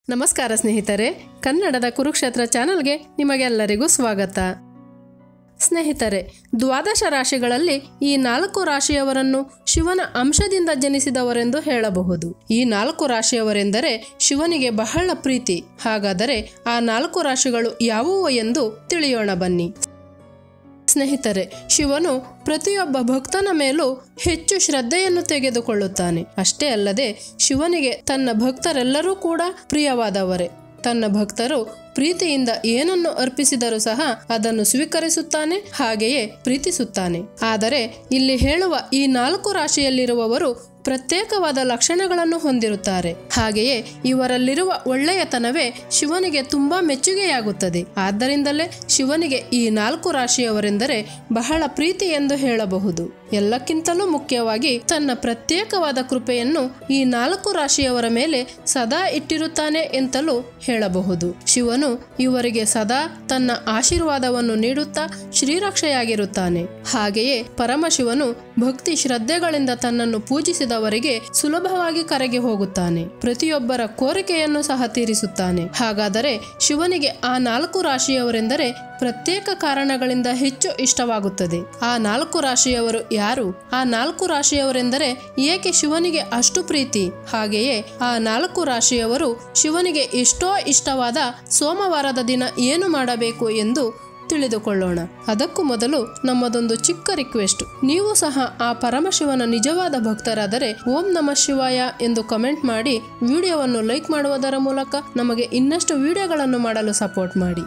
ನಮಸ್ಕಾರ ಸ್ನೇಹಿತರೆ ಕನ್ನಡದ ಕುರುಕ್ಷೇತ್ರ ಚಾನಲ್ಗೆ ನಿಮಗೆಲ್ಲರಿಗೂ ಸ್ವಾಗತ ಸ್ನೇಹಿತರೆ ದ್ವಾದಶ ರಾಶಿಗಳಲ್ಲಿ ಈ ನಾಲ್ಕು ರಾಶಿಯವರನ್ನು ಶಿವನ ಅಂಶದಿಂದ ಜನಿಸಿದವರೆಂದು ಹೇಳಬಹುದು ಈ ನಾಲ್ಕು ರಾಶಿಯವರೆಂದರೆ ಶಿವನಿಗೆ ಬಹಳ ಪ್ರೀತಿ ಹಾಗಾದರೆ ಆ ನಾಲ್ಕು ರಾಶಿಗಳು ಯಾವುವು ಎಂದು ತಿಳಿಯೋಣ ಬನ್ನಿ ಸ್ನೇಹಿತರೆ ಶಿವನು ಪ್ರತಿಯೊಬ್ಬ ಭಕ್ತನ ಮೇಲೂ ಹೆಚ್ಚು ಶ್ರದ್ಧೆಯನ್ನು ತೆಗೆದುಕೊಳ್ಳುತ್ತಾನೆ ಅಷ್ಟೇ ಅಲ್ಲದೆ ಶಿವನಿಗೆ ತನ್ನ ಭಕ್ತರೆಲ್ಲರೂ ಕೂಡ ಪ್ರಿಯವಾದವರೇ ತನ್ನ ಭಕ್ತರು ಪ್ರೀತಿಯಿಂದ ಏನನ್ನು ಅರ್ಪಿಸಿದರೂ ಸಹ ಅದನ್ನು ಸ್ವೀಕರಿಸುತ್ತಾನೆ ಹಾಗೆಯೇ ಪ್ರೀತಿಸುತ್ತಾನೆ ಆದರೆ ಇಲ್ಲಿ ಹೇಳುವ ಈ ನಾಲ್ಕು ರಾಶಿಯಲ್ಲಿರುವವರು ಪ್ರತ್ಯೇಕವಾದ ಲಕ್ಷಣಗಳನ್ನು ಹೊಂದಿರುತ್ತಾರೆ ಹಾಗೆಯೇ ಇವರಲ್ಲಿರುವ ಒಳ್ಳೆಯತನವೇ ಶಿವನಿಗೆ ತುಂಬಾ ಮೆಚ್ಚುಗೆಯಾಗುತ್ತದೆ ಆದ್ದರಿಂದಲೇ ಶಿವನಿಗೆ ಈ ನಾಲ್ಕು ರಾಶಿಯವರೆಂದರೆ ಬಹಳ ಪ್ರೀತಿ ಎಂದು ಹೇಳಬಹುದು ಎಲ್ಲಕ್ಕಿಂತಲೂ ಮುಖ್ಯವಾಗಿ ತನ್ನ ಪ್ರತ್ಯೇಕವಾದ ಕೃಪೆಯನ್ನು ಈ ನಾಲ್ಕು ರಾಶಿಯವರ ಮೇಲೆ ಸದಾ ಇಟ್ಟಿರುತ್ತಾನೆ ಎಂತಲೂ ಹೇಳಬಹುದು ಶಿವನು ಇವರಿಗೆ ಸದಾ ತನ್ನ ಆಶೀರ್ವಾದವನ್ನು ನೀಡುತ್ತಾ ಶ್ರೀರಕ್ಷೆಯಾಗಿರುತ್ತಾನೆ ಹಾಗೆಯೇ ಪರಮಶಿವನು ಭಕ್ತಿ ಶ್ರದ್ಧೆಗಳಿಂದ ತನ್ನನ್ನು ಪೂಜಿಸಿದವರಿಗೆ ಸುಲಭವಾಗಿ ಕರೆಗೆ ಹೋಗುತ್ತಾನೆ ಪ್ರತಿಯೊಬ್ಬರ ಕೋರಿಕೆಯನ್ನು ಸಹ ತೀರಿಸುತ್ತಾನೆ ಹಾಗಾದರೆ ಶಿವನಿಗೆ ಆ ನಾಲ್ಕು ರಾಶಿಯವರೆಂದರೆ ಪ್ರತ್ಯೇಕ ಕಾರಣಗಳಿಂದ ಹೆಚ್ಚು ಇಷ್ಟವಾಗುತ್ತದೆ ಆ ನಾಲ್ಕು ರಾಶಿಯವರು ಯಾರು ಆ ನಾಲ್ಕು ರಾಶಿಯವರೆಂದರೆ ಏಕೆ ಶಿವನಿಗೆ ಅಷ್ಟು ಪ್ರೀತಿ ಹಾಗೆಯೇ ಆ ನಾಲ್ಕು ರಾಶಿಯವರು ಶಿವನಿಗೆ ಎಷ್ಟೋ ಇಷ್ಟವಾದ ಸೋಮವಾರದ ದಿನ ಏನು ಮಾಡಬೇಕು ಎಂದು ತಿಳಿದುಕೊಳ್ಳೋಣ ಅದಕ್ಕೂ ಮೊದಲು ನಮ್ಮದೊಂದು ಚಿಕ್ಕ ರಿಕ್ವೆಸ್ಟ್ ನೀವು ಸಹ ಆ ಪರಮಶಿವನ ನಿಜವಾದ ಭಕ್ತರಾದರೆ ಓಂ ನಮ ಶಿವಾಯ ಎಂದು ಕಮೆಂಟ್ ಮಾಡಿ ವಿಡಿಯೋವನ್ನು ಲೈಕ್ ಮಾಡುವುದರ ಮೂಲಕ ನಮಗೆ ಇನ್ನಷ್ಟು ವಿಡಿಯೋಗಳನ್ನು ಮಾಡಲು ಸಪೋರ್ಟ್ ಮಾಡಿ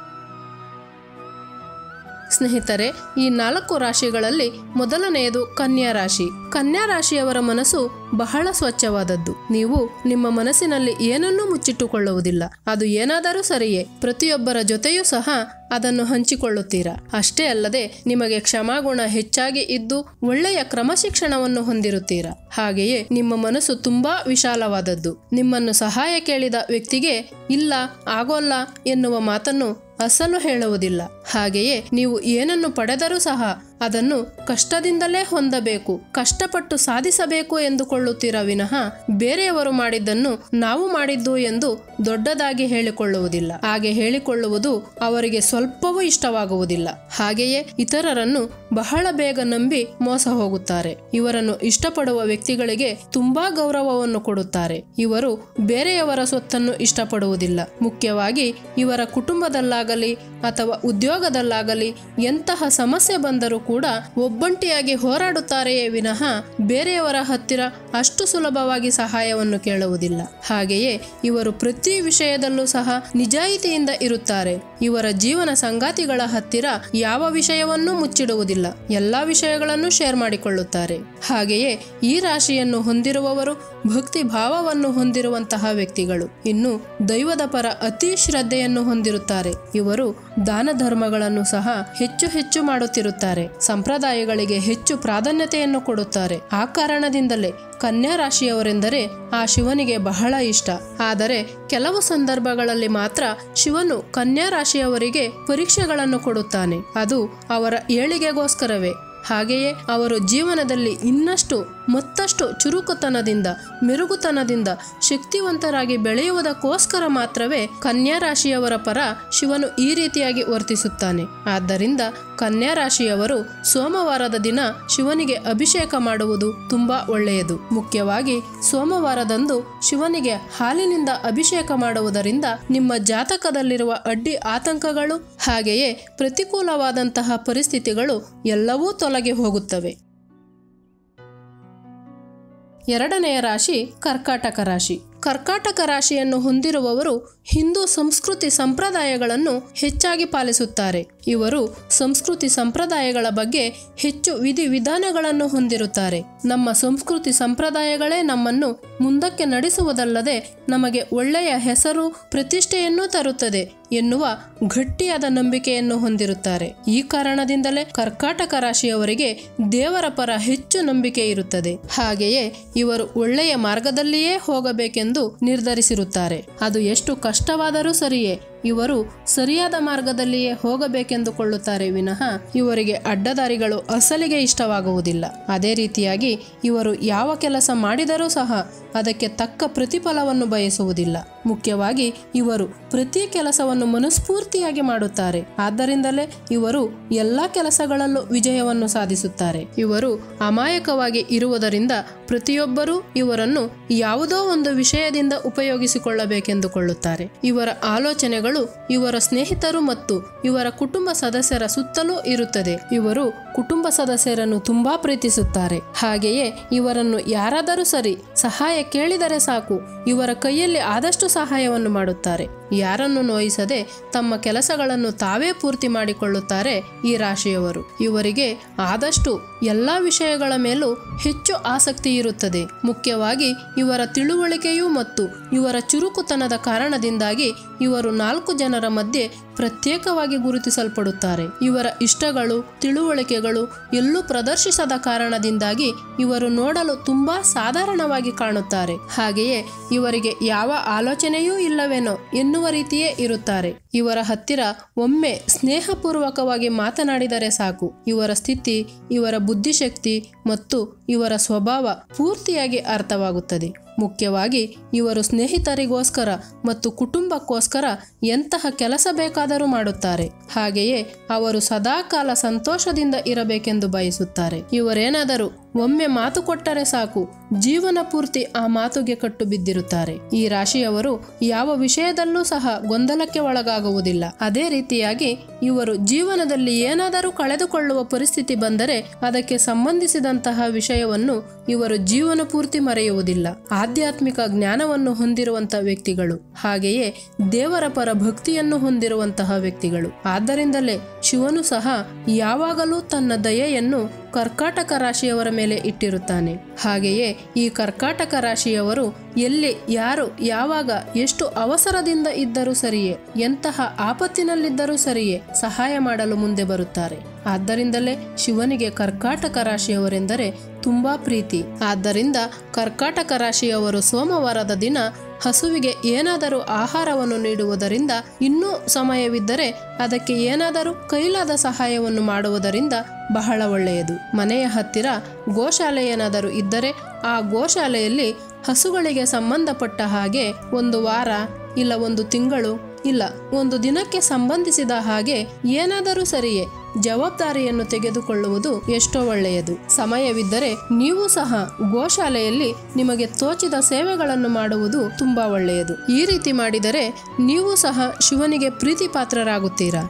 ಸ್ನೇಹಿತರೆ ಈ ನಾಲ್ಕು ರಾಶಿಗಳಲ್ಲಿ ಮೊದಲನೆಯದು ಕನ್ಯಾ ರಾಶಿ ಕನ್ಯಾ ರಾಶಿಯವರ ಮನಸ್ಸು ಬಹಳ ಸ್ವಚ್ಛವಾದದ್ದು ನೀವು ನಿಮ್ಮ ಮನಸ್ಸಿನಲ್ಲಿ ಏನನ್ನೂ ಮುಚ್ಚಿಟ್ಟುಕೊಳ್ಳುವುದಿಲ್ಲ ಅದು ಏನಾದರೂ ಸರಿಯೇ ಪ್ರತಿಯೊಬ್ಬರ ಜೊತೆಯೂ ಸಹ ಅದನ್ನು ಹಂಚಿಕೊಳ್ಳುತ್ತೀರಾ ಅಷ್ಟೇ ಅಲ್ಲದೆ ನಿಮಗೆ ಕ್ಷಮಾಗುಣ ಹೆಚ್ಚಾಗಿ ಇದ್ದು ಒಳ್ಳೆಯ ಕ್ರಮಶಿಕ್ಷಣವನ್ನು ಹೊಂದಿರುತ್ತೀರಾ ಹಾಗೆಯೇ ನಿಮ್ಮ ಮನಸ್ಸು ತುಂಬಾ ವಿಶಾಲವಾದದ್ದು ನಿಮ್ಮನ್ನು ಸಹಾಯ ಕೇಳಿದ ವ್ಯಕ್ತಿಗೆ ಇಲ್ಲ ಆಗೋಲ್ಲ ಎನ್ನುವ ಮಾತನ್ನು ಅಸಲು ಹೇಳುವುದಿಲ್ಲ ಹಾಗೆಯೇ ನೀವು ಏನನ್ನು ಪಡೆದರೂ ಸಹ ಅದನ್ನು ಕಷ್ಟದಿಂದಲೇ ಹೊಂದಬೇಕು ಕಷ್ಟಪಟ್ಟು ಸಾಧಿಸಬೇಕು ಎಂದುಕೊಳ್ಳುತ್ತೀರ ವಿನಃ ಬೇರೆಯವರು ಮಾಡಿದ್ದನ್ನು ನಾವು ಮಾಡಿದ್ದು ಎಂದು ದೊಡ್ಡದಾಗಿ ಹೇಳಿಕೊಳ್ಳುವುದಿಲ್ಲ ಹಾಗೆ ಹೇಳಿಕೊಳ್ಳುವುದು ಅವರಿಗೆ ಸ್ವಲ್ಪವೂ ಇಷ್ಟವಾಗುವುದಿಲ್ಲ ಹಾಗೆಯೇ ಇತರರನ್ನು ಬಹಳ ಬೇಗ ನಂಬಿ ಮೋಸ ಹೋಗುತ್ತಾರೆ ಇವರನ್ನು ಇಷ್ಟಪಡುವ ವ್ಯಕ್ತಿಗಳಿಗೆ ತುಂಬಾ ಗೌರವವನ್ನು ಕೊಡುತ್ತಾರೆ ಇವರು ಬೇರೆಯವರ ಸ್ವತ್ತನ್ನು ಇಷ್ಟಪಡುವುದಿಲ್ಲ ಮುಖ್ಯವಾಗಿ ಇವರ ಕುಟುಂಬದಲ್ಲಾಗಲಿ ಅಥವಾ ಉದ್ಯೋಗದಲ್ಲಾಗಲಿ ಎಂತಹ ಸಮಸ್ಯೆ ಬಂದರೂ ಕೂಡ ಒಬ್ಬಂಟಿಯಾಗಿ ಹೋರಾಡುತ್ತಾರೆಯೇ ವಿನಃ ಬೇರೆಯವರ ಹತ್ತಿರ ಅಷ್ಟು ಸುಲಭವಾಗಿ ಸಹಾಯವನ್ನು ಕೇಳುವುದಿಲ್ಲ ಹಾಗೆಯೇ ಇವರು ಪ್ರತಿ ವಿಷಯದಲ್ಲೂ ಸಹ ನಿಜಾಯಿತಿಯಿಂದ ಇರುತ್ತಾರೆ ಇವರ ಜೀವನ ಸಂಗಾತಿಗಳ ಹತ್ತಿರ ಯಾವ ವಿಷಯವನ್ನೂ ಮುಚ್ಚಿಡುವುದಿಲ್ಲ ಎಲ್ಲಾ ವಿಷಯಗಳನ್ನು ಶೇರ್ ಮಾಡಿಕೊಳ್ಳುತ್ತಾರೆ ಹಾಗೆಯೇ ಈ ರಾಶಿಯನ್ನು ಹೊಂದಿರುವವರು ಭಕ್ತಿ ಭಾವವನ್ನು ಹೊಂದಿರುವಂತಹ ವ್ಯಕ್ತಿಗಳು ಇನ್ನು ದೈವದ ಪರ ಅತಿ ಶ್ರದ್ಧೆಯನ್ನು ಹೊಂದಿರುತ್ತಾರೆ ಇವರು ದಾನ ಧರ್ಮಗಳನ್ನು ಸಹ ಹೆಚ್ಚು ಹೆಚ್ಚು ಮಾಡುತ್ತಿರುತ್ತಾರೆ ಸಂಪ್ರದಾಯಗಳಿಗೆ ಹೆಚ್ಚು ಪ್ರಾಧಾನ್ಯತೆಯನ್ನು ಕೊಡುತ್ತಾರೆ ಆ ಕಾರಣದಿಂದಲೇ ಕನ್ಯಾ ರಾಶಿಯವರೆಂದರೆ ಆ ಶಿವನಿಗೆ ಬಹಳ ಇಷ್ಟ ಆದರೆ ಕೆಲವು ಸಂದರ್ಭಗಳಲ್ಲಿ ಮಾತ್ರ ಶಿವನು ಕನ್ಯಾ ರಾಶಿಯವರಿಗೆ ಪರೀಕ್ಷೆಗಳನ್ನು ಕೊಡುತ್ತಾನೆ ಅದು ಅವರ ಏಳಿಗೆಗೋಸ್ಕರವೇ ಹಾಗೆಯೇ ಅವರು ಜೀವನದಲ್ಲಿ ಇನ್ನಷ್ಟು ಮತ್ತಷ್ಟು ಚುರುಕುತನದಿಂದ ಮೆರುಗುತನದಿಂದ ಶಕ್ತಿವಂತರಾಗಿ ಬೆಳೆಯುವುದಕ್ಕೋಸ್ಕರ ಮಾತ್ರವೇ ಕನ್ಯಾ ರಾಶಿಯವರ ಪರ ಶಿವನು ಈ ರೀತಿಯಾಗಿ ವರ್ತಿಸುತ್ತಾನೆ ಆದ್ದರಿಂದ ಕನ್ಯಾ ರಾಶಿಯವರು ಸೋಮವಾರದ ದಿನ ಶಿವನಿಗೆ ಅಭಿಷೇಕ ಮಾಡುವುದು ತುಂಬಾ ಒಳ್ಳೆಯದು ಮುಖ್ಯವಾಗಿ ಸೋಮವಾರದಂದು ಶಿವನಿಗೆ ಹಾಲಿನಿಂದ ಅಭಿಷೇಕ ಮಾಡುವುದರಿಂದ ನಿಮ್ಮ ಜಾತಕದಲ್ಲಿರುವ ಅಡ್ಡಿ ಆತಂಕಗಳು ಹಾಗೆಯೇ ಪ್ರತಿಕೂಲವಾದಂತಹ ಪರಿಸ್ಥಿತಿಗಳು ಎಲ್ಲವೂ ತೊಲಗಿ ಹೋಗುತ್ತವೆ ಎರಡನೆಯ ರಾಶಿ ಕರ್ಕಾಟಕ ರಾಶಿ ಕರ್ಕಾಟಕ ರಾಶಿಯನ್ನು ಹೊಂದಿರುವವರು ಹಿಂದೂ ಸಂಸ್ಕೃತಿ ಸಂಪ್ರದಾಯಗಳನ್ನು ಹೆಚ್ಚಾಗಿ ಪಾಲಿಸುತ್ತಾರೆ ಇವರು ಸಂಸ್ಕೃತಿ ಸಂಪ್ರದಾಯಗಳ ಬಗ್ಗೆ ಹೆಚ್ಚು ವಿಧಿ ವಿಧಾನಗಳನ್ನು ಹೊಂದಿರುತ್ತಾರೆ ನಮ್ಮ ಸಂಸ್ಕೃತಿ ಸಂಪ್ರದಾಯಗಳೇ ನಮ್ಮನ್ನು ಮುಂದಕ್ಕೆ ನಡೆಸುವುದಲ್ಲದೆ ನಮಗೆ ಒಳ್ಳೆಯ ಹೆಸರು ಪ್ರತಿಷ್ಠೆಯನ್ನೂ ತರುತ್ತದೆ ಎನ್ನುವ ಗಟ್ಟಿಯಾದ ನಂಬಿಕೆಯನ್ನು ಹೊಂದಿರುತ್ತಾರೆ ಈ ಕಾರಣದಿಂದಲೇ ಕರ್ಕಾಟಕ ರಾಶಿಯವರಿಗೆ ದೇವರ ಪರ ಹೆಚ್ಚು ನಂಬಿಕೆ ಇರುತ್ತದೆ ಹಾಗೆಯೇ ಇವರು ಒಳ್ಳೆಯ ಮಾರ್ಗದಲ್ಲಿಯೇ ಹೋಗಬೇಕೆಂದು ನಿರ್ಧರಿಸಿರುತ್ತಾರೆ ಅದು ಎಷ್ಟು ಕಷ್ಟವಾದರೂ ಸರಿಯೇ ಇವರು ಸರಿಯಾದ ಮಾರ್ಗದಲ್ಲಿಯೇ ಹೋಗಬೇಕೆಂದುಕೊಳ್ಳುತ್ತಾರೆ ವಿನಃ ಇವರಿಗೆ ಅಡ್ಡದಾರಿಗಳು ಅಸಲಿಗೆ ಇಷ್ಟವಾಗುವುದಿಲ್ಲ ಅದೇ ರೀತಿಯಾಗಿ ಇವರು ಯಾವ ಕೆಲಸ ಮಾಡಿದರೂ ಸಹ ಅದಕ್ಕೆ ತಕ್ಕ ಪ್ರತಿಫಲವನ್ನು ಬಯಸುವುದಿಲ್ಲ ಮುಖ್ಯವಾಗಿ ಇವರು ಪ್ರತಿ ಕೆಲಸವನ್ನು ಮನಸ್ಫೂರ್ತಿಯಾಗಿ ಮಾಡುತ್ತಾರೆ ಆದ್ದರಿಂದಲೇ ಇವರು ಎಲ್ಲ ಕೆಲಸಗಳಲ್ಲೂ ವಿಜಯವನ್ನು ಸಾಧಿಸುತ್ತಾರೆ ಇವರು ಅಮಾಯಕವಾಗಿ ಇರುವುದರಿಂದ ಪ್ರತಿಯೊಬ್ಬರೂ ಇವರನ್ನು ಯಾವುದೋ ಒಂದು ವಿಷಯದಿಂದ ಉಪಯೋಗಿಸಿಕೊಳ್ಳಬೇಕೆಂದುಕೊಳ್ಳುತ್ತಾರೆ ಇವರ ಆಲೋಚನೆಗಳು ಇವರ ಸ್ನೇಹಿತರು ಮತ್ತು ಇವರ ಕುಟುಂಬ ಸದಸ್ಯರ ಸುತ್ತಲೂ ಇರುತ್ತದೆ ಇವರು ಕುಟುಂಬ ಸದಸ್ಯರನ್ನು ತುಂಬಾ ಪ್ರೀತಿಸುತ್ತಾರೆ ಹಾಗೆಯೇ ಇವರನ್ನು ಯಾರಾದರೂ ಸರಿ ಸಹಾಯ ಕೇಳಿದರೆ ಸಾಕು ಇವರ ಕೈಯಲ್ಲಿ ಆದಷ್ಟು ಸಹಾಯವನ್ನು ಮಾಡುತ್ತಾರೆ ಯಾರನ್ನು ನೋಯಿಸದೆ ತಮ್ಮ ಕೆಲಸಗಳನ್ನು ತಾವೇ ಪೂರ್ತಿ ಮಾಡಿಕೊಳ್ಳುತ್ತಾರೆ ಈ ರಾಶಿಯವರು ಇವರಿಗೆ ಆದಷ್ಟು ಎಲ್ಲ ವಿಷಯಗಳ ಮೇಲೂ ಹೆಚ್ಚು ಆಸಕ್ತಿ ಇರುತ್ತದೆ ಮುಖ್ಯವಾಗಿ ಇವರ ತಿಳುವಳಿಕೆಯು ಮತ್ತು ಇವರ ಚುರುಕುತನದ ಕಾರಣದಿಂದಾಗಿ ಇವರು ನಾಲ್ಕು ಜನರ ಮಧ್ಯೆ ಪ್ರತ್ಯೇಕವಾಗಿ ಗುರುತಿಸಲ್ಪಡುತ್ತಾರೆ ಇವರ ಇಷ್ಟಗಳು ತಿಳುವಳಿಕೆಗಳು ಎಲ್ಲೂ ಪ್ರದರ್ಶಿಸದ ಕಾರಣದಿಂದಾಗಿ ಇವರು ನೋಡಲು ತುಂಬಾ ಸಾಧಾರಣವಾಗಿ ಕಾಣುತ್ತಾರೆ ಹಾಗೆಯೇ ಇವರಿಗೆ ಯಾವ ಆಲೋಚನೆಯೂ ಇಲ್ಲವೇನೋ ಎನ್ನುವ ರೀತಿಯೇ ಇರುತ್ತಾರೆ ಇವರ ಹತ್ತಿರ ಒಮ್ಮೆ ಸ್ನೇಹಪೂರ್ವಕವಾಗಿ ಮಾತನಾಡಿದರೆ ಸಾಕು ಇವರ ಸ್ಥಿತಿ ಇವರ ಬುದ್ಧಿಶಕ್ತಿ ಮತ್ತು ಇವರ ಸ್ವಭಾವ ಪೂರ್ತಿಯಾಗಿ ಅರ್ಥವಾಗುತ್ತದೆ ಮುಖ್ಯವಾಗಿ ಇವರು ಸ್ನೇಹಿತರಿಗೋಸ್ಕರ ಮತ್ತು ಕುಟುಂಬಕ್ಕೋಸ್ಕರ ಎಂತಹ ಕೆಲಸ ಬೇಕಾದರೂ ಮಾಡುತ್ತಾರೆ ಹಾಗೆಯೇ ಅವರು ಸದಾಕಾಲ ಸಂತೋಷದಿಂದ ಇರಬೇಕೆಂದು ಬಯಸುತ್ತಾರೆ ಇವರೇನಾದರೂ ಒಮ್ಮೆ ಮಾತು ಕೊಟ್ಟರೆ ಸಾಕು ಜೀವನ ಪೂರ್ತಿ ಆ ಮಾತುಗೆ ಕಟ್ಟು ಬಿದ್ದಿರುತ್ತಾರೆ ಈ ರಾಶಿಯವರು ಯಾವ ವಿಷಯದಲ್ಲೂ ಸಹ ಗೊಂದಲಕ್ಕೆ ಒಳಗಾಗುವುದಿಲ್ಲ ಅದೇ ರೀತಿಯಾಗಿ ಇವರು ಜೀವನದಲ್ಲಿ ಏನಾದರೂ ಕಳೆದುಕೊಳ್ಳುವ ಪರಿಸ್ಥಿತಿ ಬಂದರೆ ಅದಕ್ಕೆ ಸಂಬಂಧಿಸಿದಂತಹ ವಿಷಯವನ್ನು ಇವರು ಜೀವನ ಪೂರ್ತಿ ಮರೆಯುವುದಿಲ್ಲ ಆಧ್ಯಾತ್ಮಿಕ ಜ್ಞಾನವನ್ನು ಹೊಂದಿರುವಂತಹ ವ್ಯಕ್ತಿಗಳು ಹಾಗೆಯೇ ದೇವರ ಪರ ಭಕ್ತಿಯನ್ನು ಹೊಂದಿರುವಂತಹ ವ್ಯಕ್ತಿಗಳು ಆದ್ದರಿಂದಲೇ ಶಿವನು ಸಹ ಯಾವಾಗಲೂ ತನ್ನ ದಯೆಯನ್ನು ಕರ್ಕಾಟಕ ರಾಶಿಯವರ ಮೇಲೆ ಇಟ್ಟಿರುತ್ತಾನೆ ಹಾಗೆಯೇ ಈ ಕರ್ಕಾಟಕ ರಾಶಿಯವರು ಎಲ್ಲಿ ಯಾರು ಯಾವಾಗ ಎಷ್ಟು ಅವಸರದಿಂದ ಇದ್ದರೂ ಸರಿಯೇ ಎಂತಹ ಆಪತ್ತಿನಲ್ಲಿದ್ದರೂ ಸರಿಯೇ ಸಹಾಯ ಮಾಡಲು ಮುಂದೆ ಬರುತ್ತಾರೆ ಆದ್ದರಿಂದಲೇ ಶಿವನಿಗೆ ಕರ್ಕಾಟಕ ರಾಶಿಯವರೆಂದರೆ ತುಂಬಾ ಪ್ರೀತಿ ಆದ್ದರಿಂದ ಕರ್ಕಾಟಕ ರಾಶಿಯವರು ಸೋಮವಾರದ ದಿನ ಹಸುವಿಗೆ ಏನಾದರೂ ಆಹಾರವನ್ನು ನೀಡುವುದರಿಂದ ಇನ್ನೂ ಸಮಯವಿದ್ದರೆ ಅದಕ್ಕೆ ಏನಾದರೂ ಕೈಲಾದ ಸಹಾಯವನ್ನು ಮಾಡುವುದರಿಂದ ಬಹಳ ಒಳ್ಳೆಯದು ಮನೆಯ ಹತ್ತಿರ ಗೋಶಾಲೆ ಏನಾದರೂ ಇದ್ದರೆ ಆ ಗೋಶಾಲೆಯಲ್ಲಿ ಹಸುಗಳಿಗೆ ಸಂಬಂಧಪಟ್ಟ ಹಾಗೆ ಒಂದು ವಾರ ಇಲ್ಲ ಒಂದು ತಿಂಗಳು ಇಲ್ಲ ಒಂದು ದಿನಕ್ಕೆ ಸಂಬಂಧಿಸಿದ ಹಾಗೆ ಏನಾದರೂ ಸರಿಯೇ ಜವಾಬ್ದಾರಿಯನ್ನು ತೆಗೆದುಕೊಳ್ಳುವುದು ಎಷ್ಟೋ ಒಳ್ಳೆಯದು ಸಮಯವಿದ್ದರೆ ನೀವು ಸಹ ಗೋಶಾಲೆಯಲ್ಲಿ ನಿಮಗೆ ತೋಚಿದ ಸೇವೆಗಳನ್ನು ಮಾಡುವುದು ತುಂಬಾ ಒಳ್ಳೆಯದು ಈ ರೀತಿ ಮಾಡಿದರೆ ನೀವು ಸಹ ಶಿವನಿಗೆ ಪ್ರೀತಿ ಪಾತ್ರರಾಗುತ್ತೀರಾ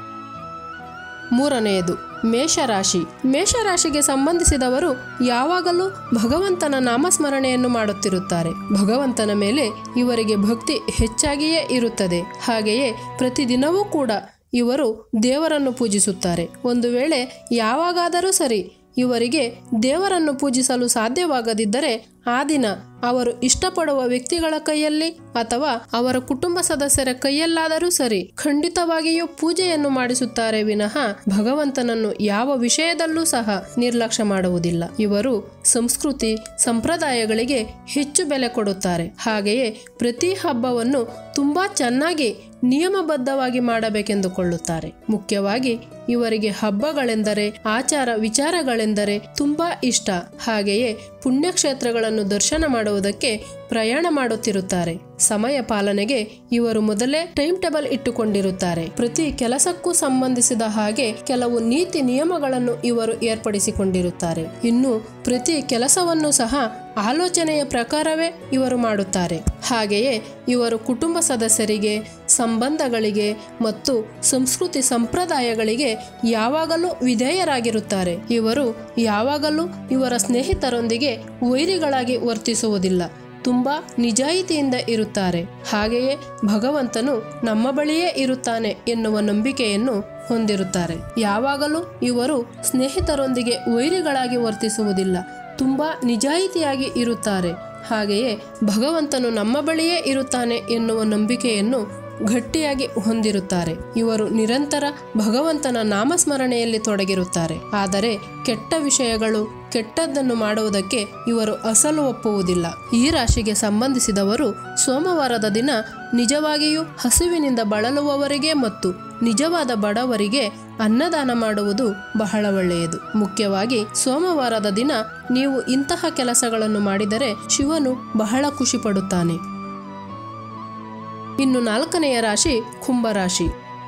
ಮೂರನೆಯದು ಮೇಷರಾಶಿ ಮೇಷರಾಶಿಗೆ ಸಂಬಂಧಿಸಿದವರು ಯಾವಾಗಲೂ ಭಗವಂತನ ನಾಮಸ್ಮರಣೆಯನ್ನು ಮಾಡುತ್ತಿರುತ್ತಾರೆ ಭಗವಂತನ ಮೇಲೆ ಇವರಿಗೆ ಭಕ್ತಿ ಹೆಚ್ಚಾಗಿಯೇ ಇರುತ್ತದೆ ಹಾಗೆಯೇ ಪ್ರತಿದಿನವೂ ಕೂಡ ಇವರು ದೇವರನ್ನು ಪೂಜಿಸುತ್ತಾರೆ ಒಂದು ವೇಳೆ ಯಾವಾಗಾದರೂ ಸರಿ ಇವರಿಗೆ ದೇವರನ್ನು ಪೂಜಿಸಲು ಸಾಧ್ಯವಾಗದಿದ್ದರೆ ಆ ದಿನ ಅವರು ಇಷ್ಟಪಡುವ ವ್ಯಕ್ತಿಗಳ ಕೈಯಲ್ಲಿ ಅಥವಾ ಅವರ ಕುಟುಂಬ ಸದಸ್ಯರ ಕೈಯಲ್ಲಾದರೂ ಸರಿ ಖಂಡಿತವಾಗಿಯೂ ಪೂಜೆಯನ್ನು ಮಾಡಿಸುತ್ತಾರೆ ವಿನಃ ಭಗವಂತನನ್ನು ಯಾವ ವಿಷಯದಲ್ಲೂ ಸಹ ನಿರ್ಲಕ್ಷ್ಯ ಮಾಡುವುದಿಲ್ಲ ಇವರು ಸಂಸ್ಕೃತಿ ಸಂಪ್ರದಾಯಗಳಿಗೆ ಹೆಚ್ಚು ಬೆಲೆ ಕೊಡುತ್ತಾರೆ ಹಾಗೆಯೇ ಪ್ರತಿ ಹಬ್ಬವನ್ನು ತುಂಬಾ ಚೆನ್ನಾಗಿ ನಿಯಮಬದ್ಧವಾಗಿ ಮಾಡಬೇಕೆಂದುಕೊಳ್ಳುತ್ತಾರೆ ಮುಖ್ಯವಾಗಿ ಇವರಿಗೆ ಹಬ್ಬಗಳೆಂದರೆ ಆಚಾರ ವಿಚಾರಗಳೆಂದರೆ ತುಂಬಾ ಇಷ್ಟ ಹಾಗೆಯೇ ಪುಣ್ಯಕ್ಷೇತ್ರಗಳನ್ನು ದರ್ಶನ ಮಾಡುವುದಕ್ಕೆ ಪ್ರಯಾಣ ಮಾಡುತ್ತಿರುತ್ತಾರೆ ಸಮಯ ಪಾಲನೆಗೆ ಇವರು ಮೊದಲೇ ಟೈಮ್ ಟೇಬಲ್ ಇಟ್ಟುಕೊಂಡಿರುತ್ತಾರೆ ಪ್ರತಿ ಕೆಲಸಕ್ಕೂ ಸಂಬಂಧಿಸಿದ ಹಾಗೆ ಕೆಲವು ನೀತಿ ನಿಯಮಗಳನ್ನು ಇವರು ಏರ್ಪಡಿಸಿಕೊಂಡಿರುತ್ತಾರೆ ಇನ್ನು ಪ್ರತಿ ಕೆಲಸವನ್ನು ಸಹ ಆಲೋಚನೆಯ ಪ್ರಕಾರವೇ ಇವರು ಮಾಡುತ್ತಾರೆ ಹಾಗೆಯೇ ಇವರು ಕುಟುಂಬ ಸದಸ್ಯರಿಗೆ ಸಂಬಂಧಗಳಿಗೆ ಮತ್ತು ಸಂಸ್ಕೃತಿ ಸಂಪ್ರದಾಯಗಳಿಗೆ ಯಾವಾಗಲೂ ವಿಧೇಯರಾಗಿರುತ್ತಾರೆ ಇವರು ಯಾವಾಗಲೂ ಇವರ ಸ್ನೇಹಿತರೊಂದಿಗೆ ವೈರಿಗಳಾಗಿ ವರ್ತಿಸುವುದಿಲ್ಲ ತುಂಬಾ ನಿಜಾಯಿತಿಯಿಂದ ಇರುತ್ತಾರೆ ಹಾಗೆಯೇ ಭಗವಂತನು ನಮ್ಮ ಬಳಿಯೇ ಇರುತ್ತಾನೆ ಎನ್ನುವ ನಂಬಿಕೆಯನ್ನು ಹೊಂದಿರುತ್ತಾರೆ ಯಾವಾಗಲೂ ಇವರು ಸ್ನೇಹಿತರೊಂದಿಗೆ ವೈರಿಗಳಾಗಿ ವರ್ತಿಸುವುದಿಲ್ಲ ತುಂಬಾ ನಿಜಾಯಿತಿಯಾಗಿ ಇರುತ್ತಾರೆ ಹಾಗೆಯೇ ಭಗವಂತನು ನಮ್ಮ ಬಳಿಯೇ ಇರುತ್ತಾನೆ ಎನ್ನುವ ನಂಬಿಕೆಯನ್ನು ಗಟ್ಟಿಯಾಗಿ ಹೊಂದಿರುತ್ತಾರೆ ಇವರು ನಿರಂತರ ಭಗವಂತನ ನಾಮಸ್ಮರಣೆಯಲ್ಲಿ ತೊಡಗಿರುತ್ತಾರೆ ಆದರೆ ಕೆಟ್ಟ ವಿಷಯಗಳು ಕೆಟ್ಟದ್ದನ್ನು ಮಾಡುವುದಕ್ಕೆ ಇವರು ಅಸಲು ಒಪ್ಪುವುದಿಲ್ಲ ಈ ರಾಶಿಗೆ ಸಂಬಂಧಿಸಿದವರು ಸೋಮವಾರದ ದಿನ ನಿಜವಾಗಿಯೂ ಹಸಿವಿನಿಂದ ಬಳಲುವವರಿಗೆ ಮತ್ತು ನಿಜವಾದ ಬಡವರಿಗೆ ಅನ್ನದಾನ ಮಾಡುವುದು ಬಹಳ ಒಳ್ಳೆಯದು ಮುಖ್ಯವಾಗಿ ಸೋಮವಾರದ ದಿನ ನೀವು ಇಂತಹ ಕೆಲಸಗಳನ್ನು ಮಾಡಿದರೆ ಶಿವನು ಬಹಳ ಖುಷಿ ಪಡುತ್ತಾನೆ ಇನ್ನು ನಾಲ್ಕನೆಯ ರಾಶಿ ಕುಂಭರಾಶಿ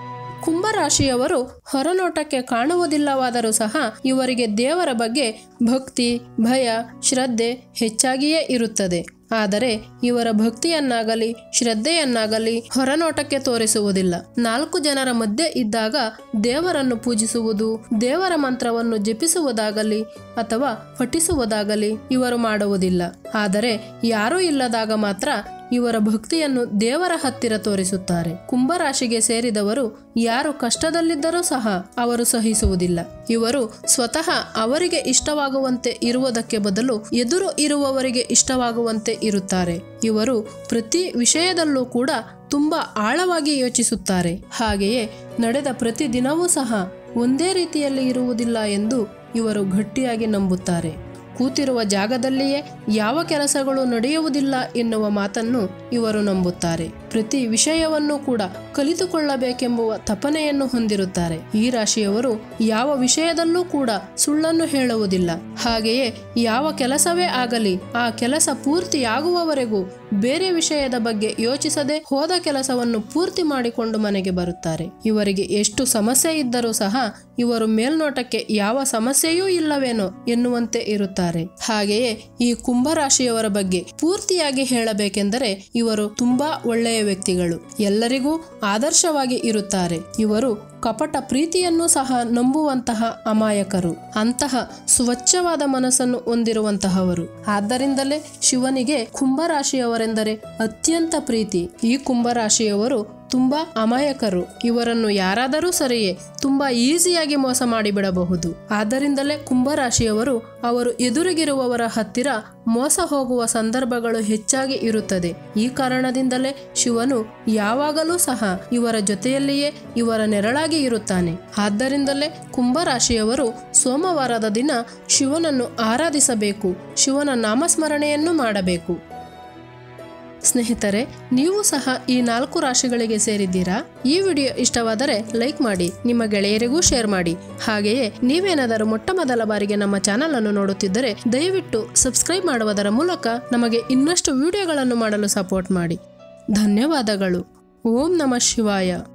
ಕುಂಭರಾಶಿಯವರು ಹೊರನೋಟಕ್ಕೆ ಕಾಣುವುದಿಲ್ಲವಾದರೂ ಸಹ ಇವರಿಗೆ ದೇವರ ಬಗ್ಗೆ ಭಕ್ತಿ ಭಯ ಶ್ರದ್ಧೆ ಹೆಚ್ಚಾಗಿಯೇ ಇರುತ್ತದೆ ಆದರೆ ಇವರ ಭಕ್ತಿಯನ್ನಾಗಲಿ ಶ್ರದ್ಧೆಯನ್ನಾಗಲಿ ಹೊರನೋಟಕ್ಕೆ ತೋರಿಸುವುದಿಲ್ಲ ನಾಲ್ಕು ಜನರ ಮಧ್ಯೆ ಇದ್ದಾಗ ದೇವರನ್ನು ಪೂಜಿಸುವುದು ದೇವರ ಮಂತ್ರವನ್ನು ಜಪಿಸುವುದಾಗಲಿ ಅಥವಾ ಪಠಿಸುವುದಾಗಲಿ ಇವರು ಮಾಡುವುದಿಲ್ಲ ಆದರೆ ಯಾರೂ ಇಲ್ಲದಾಗ ಮಾತ್ರ ಇವರ ಭಕ್ತಿಯನ್ನು ದೇವರ ಹತ್ತಿರ ತೋರಿಸುತ್ತಾರೆ ಕುಂಭರಾಶಿಗೆ ಸೇರಿದವರು ಯಾರು ಕಷ್ಟದಲ್ಲಿದ್ದರೂ ಸಹ ಅವರು ಸಹಿಸುವುದಿಲ್ಲ ಇವರು ಸ್ವತಃ ಅವರಿಗೆ ಇಷ್ಟವಾಗುವಂತೆ ಇರುವುದಕ್ಕೆ ಬದಲು ಎದುರು ಇರುವವರಿಗೆ ಇಷ್ಟವಾಗುವಂತೆ ಇರುತ್ತಾರೆ ಇವರು ಪ್ರತಿ ವಿಷಯದಲ್ಲೂ ಕೂಡ ತುಂಬಾ ಆಳವಾಗಿ ಯೋಚಿಸುತ್ತಾರೆ ಹಾಗೆಯೇ ನಡೆದ ಪ್ರತಿ ದಿನವೂ ಸಹ ಒಂದೇ ರೀತಿಯಲ್ಲಿ ಇರುವುದಿಲ್ಲ ಎಂದು ಇವರು ಗಟ್ಟಿಯಾಗಿ ನಂಬುತ್ತಾರೆ ಕೂತಿರುವ ಜಾಗದಲ್ಲಿಯೇ ಯಾವ ಕೆಲಸಗಳು ನಡೆಯುವುದಿಲ್ಲ ಎನ್ನುವ ಮಾತನ್ನು ಇವರು ನಂಬುತ್ತಾರೆ ಪ್ರತಿ ವಿಷಯವನ್ನು ಕೂಡ ಕಲಿತುಕೊಳ್ಳಬೇಕೆಂಬುವ ತಪನೆಯನ್ನು ಹೊಂದಿರುತ್ತಾರೆ ಈ ರಾಶಿಯವರು ಯಾವ ವಿಷಯದಲ್ಲೂ ಕೂಡ ಸುಳ್ಳನ್ನು ಹೇಳುವುದಿಲ್ಲ ಹಾಗೆಯೇ ಯಾವ ಕೆಲಸವೇ ಆಗಲಿ ಆ ಕೆಲಸ ಪೂರ್ತಿಯಾಗುವವರೆಗೂ ಬೇರೆ ವಿಷಯದ ಬಗ್ಗೆ ಯೋಚಿಸದೆ ಹೋದ ಕೆಲಸವನ್ನು ಪೂರ್ತಿ ಮಾಡಿಕೊಂಡು ಮನೆಗೆ ಬರುತ್ತಾರೆ ಇವರಿಗೆ ಎಷ್ಟು ಸಮಸ್ಯೆ ಇದ್ದರೂ ಸಹ ಇವರು ಮೇಲ್ನೋಟಕ್ಕೆ ಯಾವ ಸಮಸ್ಯೆಯೂ ಇಲ್ಲವೇನೋ ಎನ್ನುವಂತೆ ಇರುತ್ತಾರೆ ಹಾಗೆಯೇ ಈ ಕುಂಭರಾಶಿಯವರ ಬಗ್ಗೆ ಪೂರ್ತಿಯಾಗಿ ಹೇಳಬೇಕೆಂದರೆ ಇವರು ತುಂಬಾ ಒಳ್ಳೆಯ ವ್ಯಕ್ತಿಗಳು ಎಲ್ಲರಿಗೂ ಆದರ್ಶವಾಗಿ ಇರುತ್ತಾರೆ ಇವರು ಕಪಟ ಪ್ರೀತಿಯನ್ನು ಸಹ ನಂಬುವಂತಹ ಅಮಾಯಕರು ಅಂತಹ ಸ್ವಚ್ಛವಾದ ಮನಸ್ಸನ್ನು ಹೊಂದಿರುವಂತಹವರು ಆದ್ದರಿಂದಲೇ ಶಿವನಿಗೆ ಕುಂಭರಾಶಿಯವರೆಂದರೆ ಅತ್ಯಂತ ಪ್ರೀತಿ ಈ ಕುಂಭರಾಶಿಯವರು ತುಂಬಾ ಅಮಾಯಕರು ಇವರನ್ನು ಯಾರಾದರೂ ಸರಿಯೇ ತುಂಬಾ ಈಸಿಯಾಗಿ ಮೋಸ ಮಾಡಿಬಿಡಬಹುದು ಆದ್ದರಿಂದಲೇ ಕುಂಭರಾಶಿಯವರು ಅವರು ಎದುರಿಗಿರುವವರ ಹತ್ತಿರ ಮೋಸ ಹೋಗುವ ಸಂದರ್ಭಗಳು ಹೆಚ್ಚಾಗಿ ಇರುತ್ತದೆ ಈ ಕಾರಣದಿಂದಲೇ ಶಿವನು ಯಾವಾಗಲೂ ಸಹ ಇವರ ಜೊತೆಯಲ್ಲಿಯೇ ಇವರ ನೆರಳಾಗಿ ಇರುತ್ತಾನೆ ಆದ್ದರಿಂದಲೇ ಕುಂಭರಾಶಿಯವರು ಸೋಮವಾರದ ದಿನ ಶಿವನನ್ನು ಆರಾಧಿಸಬೇಕು ಶಿವನ ನಾಮಸ್ಮರಣೆಯನ್ನು ಮಾಡಬೇಕು ಸ್ನೇಹಿತರೆ ನೀವು ಸಹ ಈ ನಾಲ್ಕು ರಾಶಿಗಳಿಗೆ ಸೇರಿದ್ದೀರಾ ಈ ವಿಡಿಯೋ ಇಷ್ಟವಾದರೆ ಲೈಕ್ ಮಾಡಿ ನಿಮ್ಮ ಗೆಳೆಯರಿಗೂ ಶೇರ್ ಮಾಡಿ ಹಾಗೆಯೇ ನೀವೇನಾದರೂ ಮೊಟ್ಟ ಮೊದಲ ಬಾರಿಗೆ ನಮ್ಮ ಚಾನಲ್ ಅನ್ನು ನೋಡುತ್ತಿದ್ದರೆ ದಯವಿಟ್ಟು ಸಬ್ಸ್ಕ್ರೈಬ್ ಮಾಡುವುದರ ಮೂಲಕ ನಮಗೆ ಇನ್ನಷ್ಟು ವಿಡಿಯೋಗಳನ್ನು ಮಾಡಲು ಸಪೋರ್ಟ್ ಮಾಡಿ ಧನ್ಯವಾದಗಳು ಓಂ ನಮಃ ಶಿವಾಯ